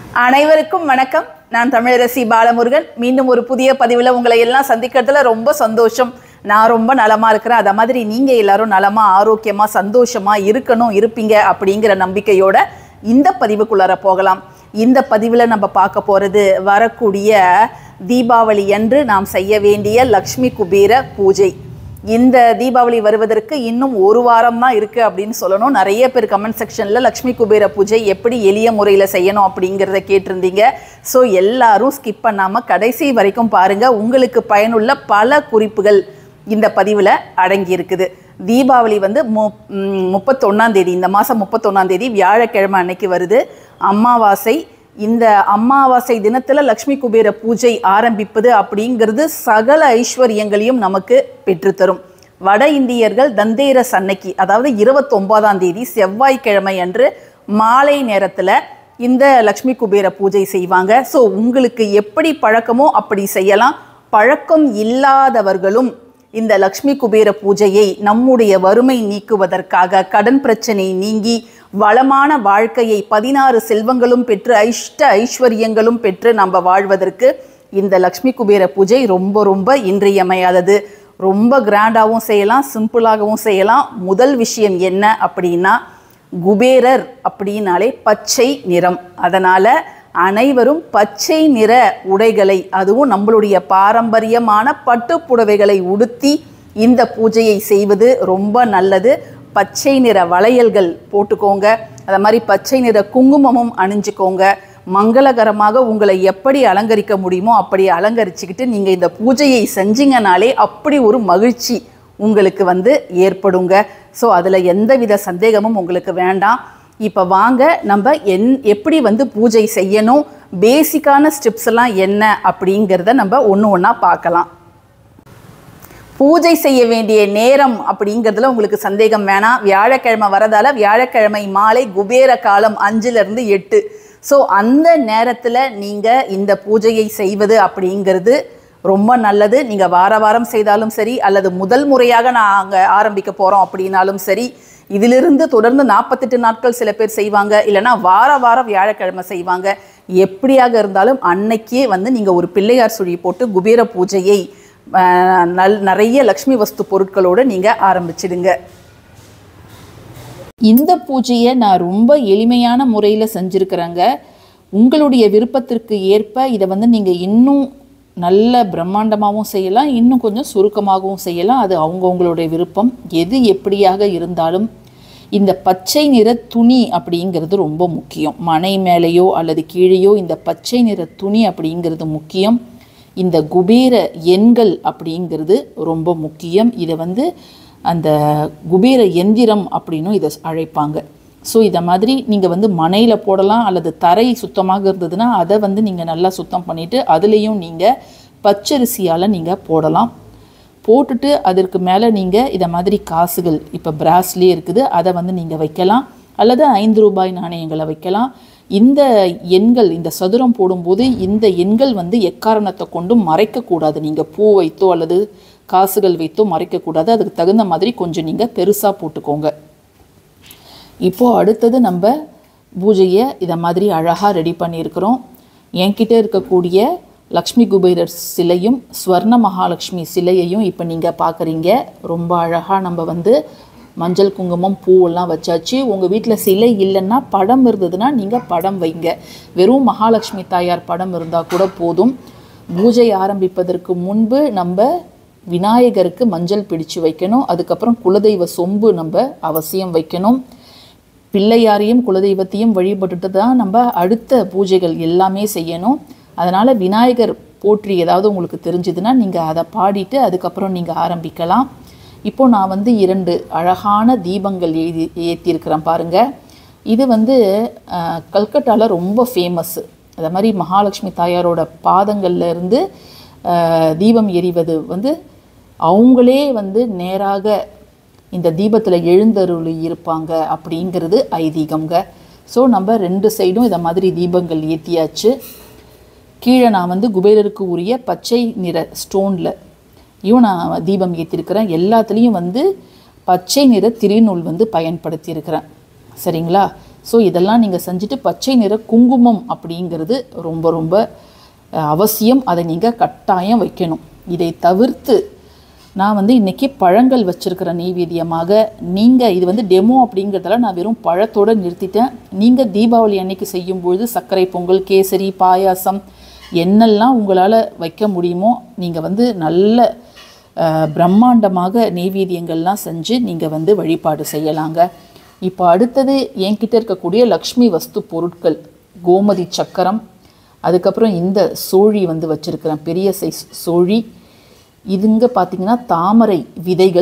அனைவருக்கும் வணக்கம் நான் தமிழரசி பாலமுருகன் மீண்டும் ஒரு புதிய பதிவில் உங்களை எல்லாம் சந்திக்கிறதுல ரொம்ப சந்தோஷம் நான் ரொம்ப நலமா இருக்கிறேன் அதை மாதிரி நீங்க எல்லாரும் நலமா ஆரோக்கியமா சந்தோஷமா இருக்கணும் இருப்பீங்க அப்படிங்கிற நம்பிக்கையோட இந்த பதிவுக்குள்ளார போகலாம் இந்த பதிவில் நம்ம பார்க்க போறது வரக்கூடிய தீபாவளி அன்று நாம் செய்ய வேண்டிய லக்ஷ்மி குபேர பூஜை இந்த தீபாவளி வருவதற்கு இன்னும் ஒரு வாரம் தான் இருக்குது அப்படின்னு சொல்லணும் நிறைய பேர் கமெண்ட் செக்ஷனில் லக்ஷ்மி குபேர பூஜை எப்படி எளிய முறையில் செய்யணும் அப்படிங்கிறத கேட்டிருந்தீங்க ஸோ எல்லாரும் ஸ்கிப் பண்ணாமல் கடைசி வரைக்கும் பாருங்கள் உங்களுக்கு பயனுள்ள பல குறிப்புகள் இந்த பதிவில் அடங்கி இருக்குது தீபாவளி வந்து மு முப்பத்தொன்னாம் தேதி இந்த மாதம் முப்பத்தொன்னாம் தேதி வியாழக்கிழமை அன்னைக்கு வருது அமாவாசை இந்த அமாவாசை தினத்தில் லக்ஷ்மி குபேர பூஜை ஆரம்பிப்பது அப்படிங்கிறது சகல ஐஸ்வர்யங்களையும் நமக்கு பெற்றுத்தரும் வட இந்தியர்கள் தந்தேரஸ் அன்னைக்கு அதாவது இருபத்தொன்பதாம் தேதி செவ்வாய்க்கிழமை அன்று மாலை நேரத்தில் இந்த லக்ஷ்மி குபேர பூஜை செய்வாங்க ஸோ உங்களுக்கு எப்படி பழக்கமோ அப்படி செய்யலாம் பழக்கம் இல்லாதவர்களும் இந்த லக்ஷ்மி குபேர பூஜையை நம்முடைய வறுமை நீக்குவதற்காக கடன் பிரச்சனை நீங்கி வளமான வாழ்க்கையை பதினாறு செல்வங்களும் பெற்று ஐஷ்ட ஐஸ்வர்யங்களும் பெற்று நம்ம வாழ்வதற்கு இந்த லக்ஷ்மி குபேர பூஜை ரொம்ப ரொம்ப இன்றியமையாதது ரொம்ப கிராண்டாகவும் செய்யலாம் சிம்பிளாகவும் செய்யலாம் முதல் விஷயம் என்ன அப்படின்னா குபேரர் அப்படின்னாலே பச்சை நிறம் அதனால் அனைவரும் பச்சை நிற உடைகளை அதுவும் நம்மளுடைய பாரம்பரியமான பட்டு புடவைகளை உடுத்தி இந்த பூஜையை செய்வது ரொம்ப நல்லது பச்சை நிற வளையல்கள் போட்டுக்கோங்க அதை மாதிரி பச்சை நிற குங்குமமும் அணிஞ்சுக்கோங்க மங்களகரமாக உங்களை எப்படி அலங்கரிக்க முடியுமோ அப்படி அலங்கரிச்சுக்கிட்டு நீங்கள் இந்த பூஜையை செஞ்சீங்கனாலே அப்படி ஒரு மகிழ்ச்சி உங்களுக்கு வந்து ஏற்படுங்க ஸோ அதில் எந்தவித சந்தேகமும் உங்களுக்கு வேண்டாம் இப்போ வாங்க நம்ம என் எப்படி வந்து பூஜை செய்யணும் பேசிக்கான ஸ்டெப்ஸ் எல்லாம் என்ன அப்படிங்கிறத நம்ம ஒன்று ஒன்றா பார்க்கலாம் பூஜை செய்ய வேண்டிய நேரம் அப்படிங்கிறதுல உங்களுக்கு சந்தேகம் வேணாம் வியாழக்கிழமை வரதால வியாழக்கிழமை மாலை குபேர காலம் அஞ்சுலேருந்து எட்டு ஸோ அந்த நேரத்தில் நீங்கள் இந்த பூஜையை செய்வது அப்படிங்கிறது ரொம்ப நல்லது நீங்கள் வார வாரம் செய்தாலும் சரி அல்லது முதல் முறையாக நாங்கள் ஆரம்பிக்க போகிறோம் அப்படின்னாலும் சரி இதிலிருந்து தொடர்ந்து நாற்பத்தெட்டு நாட்கள் சில பேர் செய்வாங்க இல்லைன்னா வார வாரம் வியாழக்கிழமை செய்வாங்க எப்படியாக இருந்தாலும் அன்னைக்கே வந்து நீங்கள் ஒரு பிள்ளையார் சுழி போட்டு குபேர பூஜையை ஆஹ், நல் நிறைய லக்ஷ்மி வஸ்து பொருட்களோடு நீங்கள் ஆரம்பிச்சிடுங்க இந்த பூஜையை நான் ரொம்ப எளிமையான முறையில் செஞ்சுருக்கிறேங்க உங்களுடைய விருப்பத்திற்கு ஏற்ப இதை வந்து நீங்கள் இன்னும் நல்ல பிரம்மாண்டமாகவும் செய்யலாம் இன்னும் கொஞ்சம் சுருக்கமாகவும் செய்யலாம் அது அவங்கவுங்களுடைய விருப்பம் எது எப்படியாக இருந்தாலும் இந்த பச்சை நிற துணி அப்படிங்கிறது ரொம்ப முக்கியம் மனை மேலேயோ அல்லது கீழேயோ இந்த பச்சை நிற துணி அப்படிங்கிறது முக்கியம் இந்த குபேர எண்கள் அப்படிங்கிறது ரொம்ப முக்கியம் இதை வந்து அந்த குபேர எந்திரம் அப்படின்னும் இதை அழைப்பாங்க ஸோ இதை மாதிரி நீங்கள் வந்து மனையில் போடலாம் அல்லது தரை சுத்தமாக இருந்ததுன்னா அதை வந்து நீங்கள் நல்லா சுத்தம் பண்ணிவிட்டு அதுலேயும் நீங்கள் பச்சரிசியால் நீங்கள் போடலாம் போட்டுட்டு அதற்கு மேலே நீங்கள் இதை மாதிரி காசுகள் இப்போ பிராஸ்லேயே இருக்குது அதை வந்து நீங்கள் வைக்கலாம் அல்லது ஐந்து ரூபாய் நாணயங்களை வைக்கலாம் இந்த எண்கள் இந்த சதுரம் போடும்போது இந்த எண்கள் வந்து எக்காரணத்தை கொண்டும் மறைக்கக்கூடாது நீங்கள் பூ வைத்தோ அல்லது காசுகள் வைத்தோ மறைக்கக்கூடாது அதுக்கு தகுந்த மாதிரி கொஞ்சம் நீங்கள் பெருசாக போட்டுக்கோங்க இப்போது அடுத்தது நம்ம பூஜையை இதை மாதிரி அழகாக ரெடி பண்ணியிருக்கிறோம் என்கிட்ட இருக்கக்கூடிய லக்ஷ்மி குபேரர் சிலையும் ஸ்வர்ண மகாலட்சுமி சிலையையும் இப்போ நீங்கள் பார்க்குறீங்க ரொம்ப அழகாக நம்ம வந்து மஞ்சள் குங்குமம் பூவெல்லாம் வச்சாச்சு உங்கள் வீட்டில் சிலை இல்லைன்னா படம் இருந்ததுன்னா நீங்கள் படம் வைங்க வெறும் மகாலட்சுமி தாயார் படம் இருந்தால் கூட போதும் பூஜை ஆரம்பிப்பதற்கு முன்பு நம்ம விநாயகருக்கு மஞ்சள் பிடிச்சு வைக்கணும் அதுக்கப்புறம் குலதெய்வ சொம்பு நம்ம அவசியம் வைக்கணும் பிள்ளையாரையும் குலதெய்வத்தையும் வழிபட்டுட்டு தான் நம்ம அடுத்த பூஜைகள் எல்லாமே செய்யணும் அதனால் விநாயகர் போற்றி ஏதாவது உங்களுக்கு தெரிஞ்சதுன்னா நீங்கள் அதை பாடிட்டு அதுக்கப்புறம் நீங்கள் ஆரம்பிக்கலாம் இப்போ நான் வந்து இரண்டு அழகான தீபங்கள் எழுதி ஏற்றிருக்கிறேன் பாருங்கள் இது வந்து அஹ், கல்கட்டாவில் ரொம்ப ஃபேமஸ்ஸு அதை மாதிரி மகாலட்சுமி தாயாரோட பாதங்கள்ல இருந்து அஹ், தீபம் எரிவது வந்து அவங்களே வந்து நேராக இந்த தீபத்தில் எழுந்தருளி இருப்பாங்க அப்படிங்கிறது ஐதீகம்ங்க ஸோ நம்ம ரெண்டு சைடும் இதை மாதிரி தீபங்கள் ஏற்றியாச்சு கீழே நான் வந்து குபேரருக்கு உரிய பச்சை நிற ஸ்டோனில் இவன் நான் தீபம் ஏற்றிருக்கிறேன் எல்லாத்துலேயும் வந்து பச்சை நிற திரிநூல் வந்து பயன்படுத்தியிருக்கிறேன் சரிங்களா ஸோ இதெல்லாம் நீங்கள் செஞ்சுட்டு பச்சை நிற குங்குமம் அப்படிங்கிறது ரொம்ப ரொம்ப அஹ், அவசியம் அதை நீங்கள் கட்டாயம் வைக்கணும் இதை தவிர்த்து நான் வந்து இன்றைக்கி பழங்கள் வச்சுருக்கிற நெய்வேத்தியமாக நீங்கள் இது வந்து டெமோ அப்படிங்கிறதால நான் வெறும் பழத்தோடு நிறுத்திட்டேன் நீங்கள் தீபாவளி அன்னைக்கு செய்யும்பொழுது சர்க்கரை பொங்கல் கேசரி பாயாசம் என்னெல்லாம் உங்களால் வைக்க முடியுமோ நீங்கள் வந்து நல்ல அஹ், பிரம்மாண்டமாக நெய்வேத்தியங்கள்லாம் செஞ்சு நீங்கள் வந்து வழிபாடு செய்யலாங்க இப்போ அடுத்தது என்கிட்ட இருக்கக்கூடிய லக்ஷ்மி வஸ்து பொருட்கள் கோமதி சக்கரம் அதுக்கப்புறம் இந்த சோழி வந்து வச்சுருக்கிறேன் பெரிய சைஸ் சோழி இதுங்க பார்த்தீங்கன்னா தாமரை விதைகள்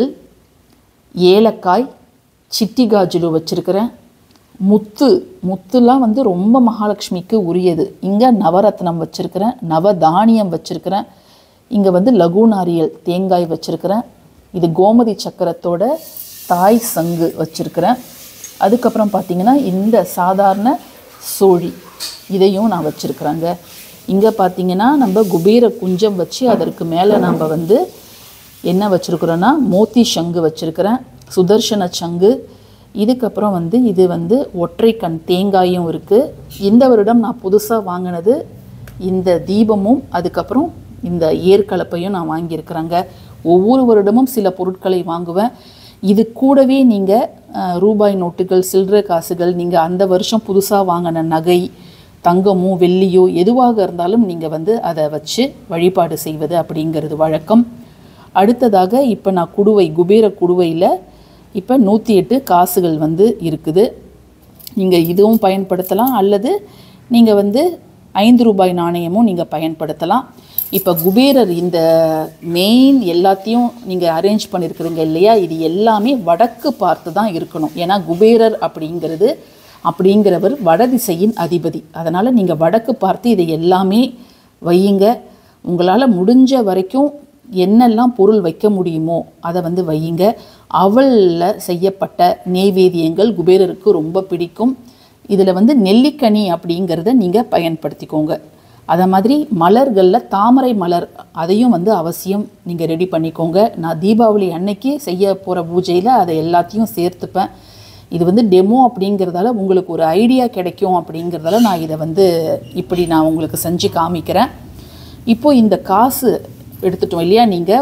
ஏலக்காய் சிட்டி காஜுலு வச்சுருக்கிறேன் முத்து முத்துலாம் வந்து ரொம்ப மகாலட்சுமிக்கு உரியது இங்கே நவரத்னம் வச்சுருக்கிறேன் நவதானியம் வச்சுருக்கிறேன் இங்கே வந்து லகு நாரியல் தேங்காய் வச்சுருக்கிறேன் இது கோமதி சக்கரத்தோட தாய் சங்கு வச்சுருக்கிறேன் அதுக்கப்புறம் பார்த்தீங்கன்னா இந்த சாதாரண சோழி இதையும் நான் வச்சுருக்குறேங்க இங்கே பார்த்தீங்கன்னா நம்ம குபேர குஞ்சம் வச்சு அதற்கு மேலே நம்ம வந்து என்ன வச்சுருக்குறோன்னா மோத்தி சங்கு வச்சுருக்கிறேன் சுதர்சன சங்கு இதுக்கப்புறம் வந்து இது வந்து ஒற்றை கண் தேங்காயும் இருக்குது இந்த வருடம் நான் புதுசாக வாங்கினது இந்த தீபமும் அதுக்கப்புறம் இந்த ஏற்கலப்பையும் நான் வாங்கியிருக்கிறேங்க ஒவ்வொரு வருடமும் சில பொருட்களை வாங்குவேன் இது கூடவே நீங்கள் ரூபாய் நோட்டுகள் சில்லறை காசுகள் நீங்கள் அந்த வருஷம் புதுசாக வாங்கின நகை தங்கமோ வெள்ளியோ எதுவாக இருந்தாலும் நீங்கள் வந்து அதை வச்சு வழிபாடு செய்வது அப்படிங்கிறது வழக்கம் அடுத்ததாக இப்போ நான் குடுவை குபேர குடுவையில் இப்போ நூற்றி எட்டு காசுகள் வந்து இருக்குது நீங்கள் இதுவும் பயன்படுத்தலாம் அல்லது நீங்கள் வந்து ஐந்து ரூபாய் நாணயமும் நீங்கள் பயன்படுத்தலாம் இப்போ குபேரர் இந்த மெயின் எல்லாத்தையும் நீங்கள் அரேஞ்ச் பண்ணியிருக்கிறீங்க இல்லையா இது எல்லாமே வடக்கு பார்த்து தான் இருக்கணும் ஏன்னா குபேரர் அப்படிங்கிறது அப்படிங்கிறவர் வடதிசையின் அதிபதி அதனால் நீங்கள் வடக்கு பார்த்து இதை எல்லாமே வையுங்க உங்களால் முடிஞ்ச வரைக்கும் என்னெல்லாம் பொருள் வைக்க முடியுமோ அதை வந்து வையுங்க அவலில் செய்யப்பட்ட நெய்வேத்தியங்கள் குபேரருக்கு ரொம்ப பிடிக்கும் இதில் வந்து நெல்லிக்கனி அப்படிங்கிறத நீங்கள் பயன்படுத்திக்கோங்க அதை மாதிரி மலர்களில் தாமரை மலர் அதையும் வந்து அவசியம் நீங்கள் ரெடி பண்ணிக்கோங்க நான் தீபாவளி அன்னைக்கு செய்ய போகிற பூஜையில் அதை எல்லாத்தையும் சேர்த்துப்பேன் இது வந்து டெமோ அப்படிங்கிறதால உங்களுக்கு ஒரு ஐடியா கிடைக்கும் அப்படிங்கிறதால நான் இதை வந்து இப்படி நான் உங்களுக்கு செஞ்சு காமிக்கிறேன் இப்போ இந்த காசு எடுத்துட்டோம் இல்லையா நீங்கள்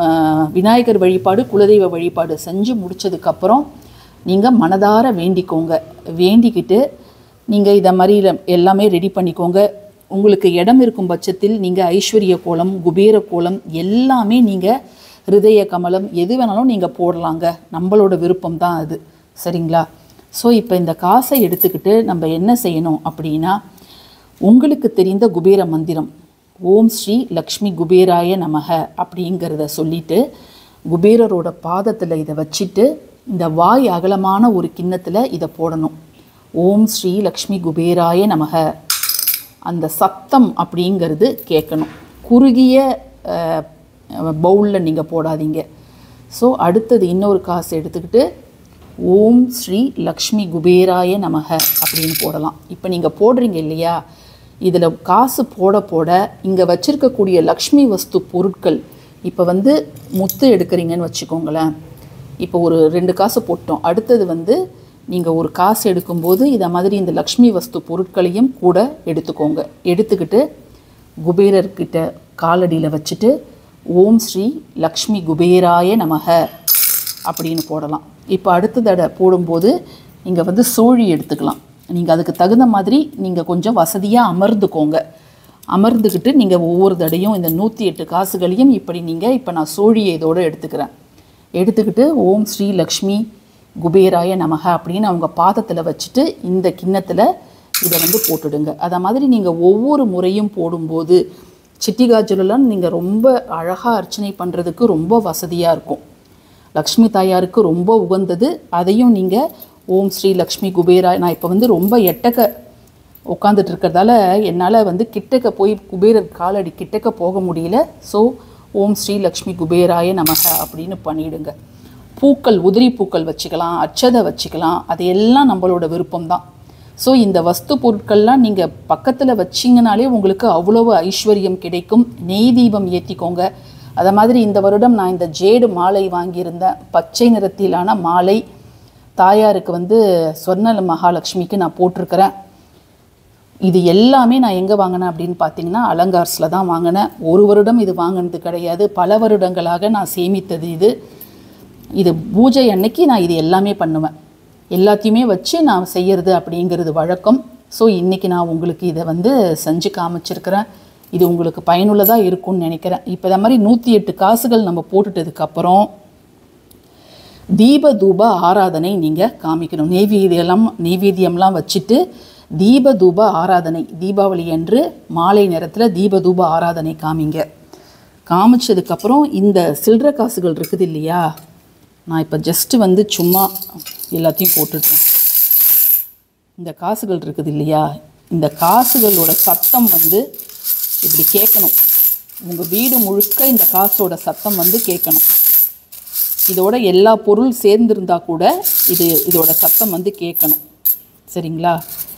விநாயகர் வழிபாடு குலதெய்வ வழிபாடு செஞ்சு முடிச்சதுக்கப்புறம் நீங்கள் மனதார வேண்டிக்கோங்க வேண்டிக்கிட்டு நீங்கள் இதை மாதிரி இல- எல்லாமே ரெடி பண்ணிக்கோங்க உங்களுக்கு இடம் இருக்கும் பட்சத்தில் நீங்கள் ஐஸ்வர்ய கோலம் குபேர கோலம் எல்லாமே நீங்கள் ஹிருதய கமலம் எது வேணாலும் நீங்கள் போடலாங்க நம்மளோட விருப்பம் தான் அது சரிங்களா ஸோ இப்போ இந்த காசை எடுத்துக்கிட்டு நம்ம என்ன செய்யணும் அப்படின்னா உங்களுக்கு தெரிந்த குபேர மந்திரம் ஓம் ஸ்ரீ லக்ஷ்மி குபேராய நமக அப்படிங்கிறத சொல்லிட்டு குபேரரோட பாதத்தில் இதை வச்சுட்டு இந்த வாய் அகலமான ஒரு கிண்ணத்தில் இதை போடணும் ஓம் ஸ்ரீ லக்ஷ்மி குபேராய நமக அந்த சத்தம் அப்படிங்கிறது கேட்கணும் குறுகிய பவுலில் நீங்கள் போடாதீங்க ஸோ அடுத்தது இன்னொரு காசு எடுத்துக்கிட்டு ஓம் ஸ்ரீ லக்ஷ்மி குபேராய நமக அப்படின்னு போடலாம் இப்போ நீங்கள் போடுறீங்க இல்லையா இதில் காசு போட போட இங்கே வச்சிருக்கக்கூடிய லக்ஷ்மி வஸ்து பொருட்கள் இப்போ வந்து முத்து எடுக்கிறீங்கன்னு வச்சுக்கோங்களேன் இப்போ ஒரு ரெண்டு காசு போட்டோம் அடுத்தது வந்து நீங்கள் ஒரு காசு எடுக்கும்போது இதை மாதிரி இந்த லக்ஷ்மி வஸ்து பொருட்களையும் கூட எடுத்துக்கோங்க எடுத்துக்கிட்டு குபேரர்கிட்ட காலடியில் வச்சுட்டு ஓம் ஸ்ரீ லக்ஷ்மி குபேராய நமக அப்படின்னு போடலாம் இப்போ அடுத்த தடவை போடும்போது நீங்கள் வந்து சோழி எடுத்துக்கலாம் நீங்கள் அதுக்கு தகுந்த மாதிரி நீங்கள் கொஞ்சம் வசதியாக அமர்ந்துக்கோங்க அமர்ந்துக்கிட்டு நீங்கள் ஒவ்வொரு தடையும் இந்த நூற்றி எட்டு காசுகளையும் இப்படி நீங்கள் இப்போ நான் சோழியை இதோடு எடுத்துக்கிறேன் எடுத்துக்கிட்டு ஓம் ஸ்ரீ லக்ஷ்மி குபேராய நமக அப்படின்னு அவங்க பாதத்தில் வச்சுட்டு இந்த கிண்ணத்தில் இதை வந்து போட்டுடுங்க அதை மாதிரி நீங்கள் ஒவ்வொரு முறையும் போடும்போது சிட்டிகாஜலெலாம் நீங்கள் ரொம்ப அழகாக அர்ச்சனை பண்ணுறதுக்கு ரொம்ப வசதியாக இருக்கும் லக்ஷ்மி தாயாருக்கு ரொம்ப உகந்தது அதையும் நீங்கள் ஓம் ஸ்ரீ லக்ஷ்மி குபேரா நான் இப்போ வந்து ரொம்ப எட்டக்க உட்காந்துட்டு இருக்கிறதால என்னால் வந்து கிட்டக்க போய் குபேரர் காலடி கிட்டக்க போக முடியல ஸோ ஓம் ஸ்ரீ லக்ஷ்மி குபேராய நமக அப்படின்னு பண்ணிடுங்க பூக்கள் உதிரி பூக்கள் வச்சுக்கலாம் அச்சதை வச்சுக்கலாம் அது எல்லாம் நம்மளோட விருப்பம்தான் ஸோ இந்த வஸ்து பொருட்கள்லாம் நீங்கள் பக்கத்தில் வச்சிங்கனாலே உங்களுக்கு அவ்வளவு ஐஸ்வர்யம் கிடைக்கும் நெய் தீபம் ஏற்றிக்கோங்க அதை மாதிரி இந்த வருடம் நான் இந்த ஜேடு மாலை வாங்கியிருந்தேன் பச்சை நிறத்திலான மாலை தாயாருக்கு வந்து சொர்ண மகாலட்சுமிக்கு நான் போட்டிருக்கிறேன் இது எல்லாமே நான் எங்கே வாங்கினேன் அப்படின்னு பார்த்தீங்கன்னா அலங்கார்ஸில் தான் வாங்கினேன் ஒரு வருடம் இது வாங்கினது கிடையாது பல வருடங்களாக நான் சேமித்தது இது இது பூஜை அன்னைக்கு நான் இது எல்லாமே பண்ணுவேன் எல்லாத்தையுமே வச்சு நான் செய்யறது அப்படிங்கிறது வழக்கம் ஸோ இன்றைக்கி நான் உங்களுக்கு இதை வந்து செஞ்சு காமிச்சிருக்கிறேன் இது உங்களுக்கு பயனுள்ளதாக இருக்கும்னு நினைக்கிறேன் இப்போ இந்த மாதிரி நூற்றி எட்டு காசுகள் நம்ம போட்டுட்டதுக்கப்புறம் தீப தூப ஆராதனை நீங்கள் காமிக்கணும் நெய்வேதியெல்லாம் நெய்வேத்தியம்லாம் வச்சுட்டு தீப தூப ஆராதனை தீபாவளி அன்று மாலை நேரத்தில் தீப தூப ஆராதனை காமிங்க காமிச்சதுக்கப்புறம் இந்த சில்லற காசுகள் இருக்குது இல்லையா நான் இப்போ ஜஸ்ட்டு வந்து சும்மா எல்லாத்தையும் போட்டுட்டேன் இந்த காசுகள் இருக்குது இல்லையா இந்த காசுகளோட சத்தம் வந்து இப்படி கேட்கணும் உங்கள் வீடு முழுக்க இந்த காசோட சத்தம் வந்து கேட்கணும் இதோட எல்லா பொருள் சேர்ந்திருந்தா கூட இது இதோட சத்தம் வந்து கேட்கணும் சரிங்களா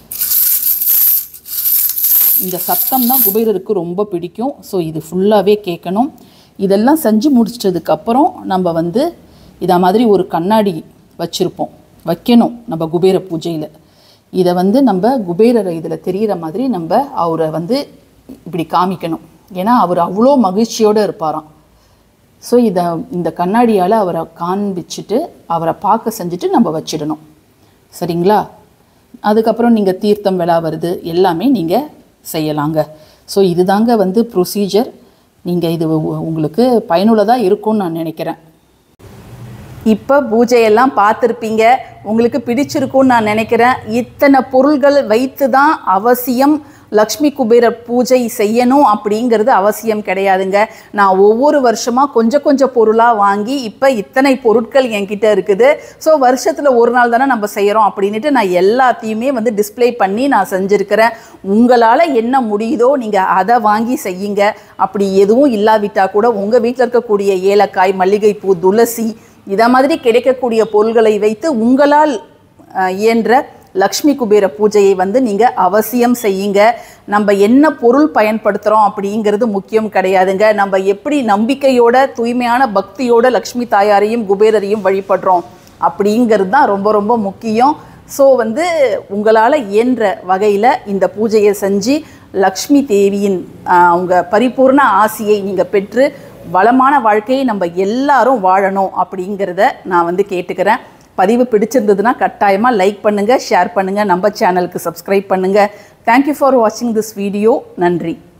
இந்த சத்தம் தான் குபேரருக்கு ரொம்ப பிடிக்கும் ஸோ இது ஃபுல்லாகவே கேட்கணும் இதெல்லாம் செஞ்சு முடிச்சிட்டதுக்கப்புறம் நம்ம வந்து இதை மாதிரி ஒரு கண்ணாடி வச்சுருப்போம் வைக்கணும் நம்ம குபேர பூஜையில் இதை வந்து நம்ம குபேரரை இதில் தெரிகிற மாதிரி நம்ம அவரை வந்து இப்படி காமிக்கணும் ஏன்னா அவர் அவ்வளோ மகிழ்ச்சியோடு இருப்பாராம் ஸோ இதை இந்த கண்ணாடியால் அவரை காண்பிச்சுட்டு அவரை பார்க்க செஞ்சுட்டு நம்ம வச்சிடணும் சரிங்களா அதுக்கப்புறம் நீங்கள் தீர்த்தம் விழா வருது எல்லாமே நீங்கள் செய்யலாங்க ஸோ இதுதாங்க வந்து ப்ரொசீஜர் நீங்கள் இது உ- உங்களுக்கு பயனுள்ளதாக இருக்கும்னு நான் நினைக்கிறேன் இப்போ பூஜையெல்லாம் பார்த்துருப்பீங்க உங்களுக்கு பிடிச்சிருக்கும்னு நான் நினைக்கிறேன் இத்தனை பொருள்கள் வைத்து தான் அவசியம் லக்ஷ்மி குபேரர் பூஜை செய்யணும் அப்படிங்கிறது அவசியம் கிடையாதுங்க நான் ஒவ்வொரு வருஷமாக கொஞ்சம் கொஞ்சம் பொருளாக வாங்கி இப்போ இத்தனை பொருட்கள் என்கிட்ட இருக்குது ஸோ வருஷத்தில் ஒரு நாள் தானே நம்ம செய்கிறோம் அப்படின்ட்டு நான் எல்லாத்தையுமே வந்து டிஸ்ப்ளே பண்ணி நான் செஞ்சுருக்கிறேன் உங்களால் என்ன முடியுதோ நீங்கள் அதை வாங்கி செய்யுங்க அப்படி எதுவும் இல்லாவிட்டா கூட உங்கள் வீட்டில் இருக்கக்கூடிய ஏலக்காய் மல்லிகைப்பூ துளசி இதை மாதிரி கிடைக்கக்கூடிய பொருள்களை வைத்து உங்களால் அஹ், இயன்ற லக்ஷ்மி குபேர பூஜையை வந்து நீங்கள் அவசியம் செய்யுங்க நம்ம என்ன பொருள் பயன்படுத்துகிறோம் அப்படிங்கிறது முக்கியம் கிடையாதுங்க நம்ம எப்படி நம்பிக்கையோட தூய்மையான பக்தியோட லக்ஷ்மி தாயாரையும் குபேரரையும் வழிபடுறோம் அப்படிங்கிறது தான் ரொம்ப ரொம்ப முக்கியம் ஸோ வந்து உங்களால் இயன்ற வகையில் இந்த பூஜையை செஞ்சு லக்ஷ்மி தேவியின் ஆஹ், அவங்க பரிபூர்ண ஆசியை நீங்கள் பெற்று வளமான வாழ்க்கையை நம்ம எல்லாரும் வாழணும் அப்படிங்கிறத நான் வந்து கேட்டுக்கிறேன் பதிவு பிடிச்சிருந்ததுன்னா கட்டாயமாக லைக் பண்ணுங்கள் ஷேர் பண்ணுங்கள் நம்ம சேனலுக்கு சப்ஸ்கிரைப் பண்ணுங்கள் தேங்க்யூ ஃபார் வாட்சிங் திஸ் வீடியோ நன்றி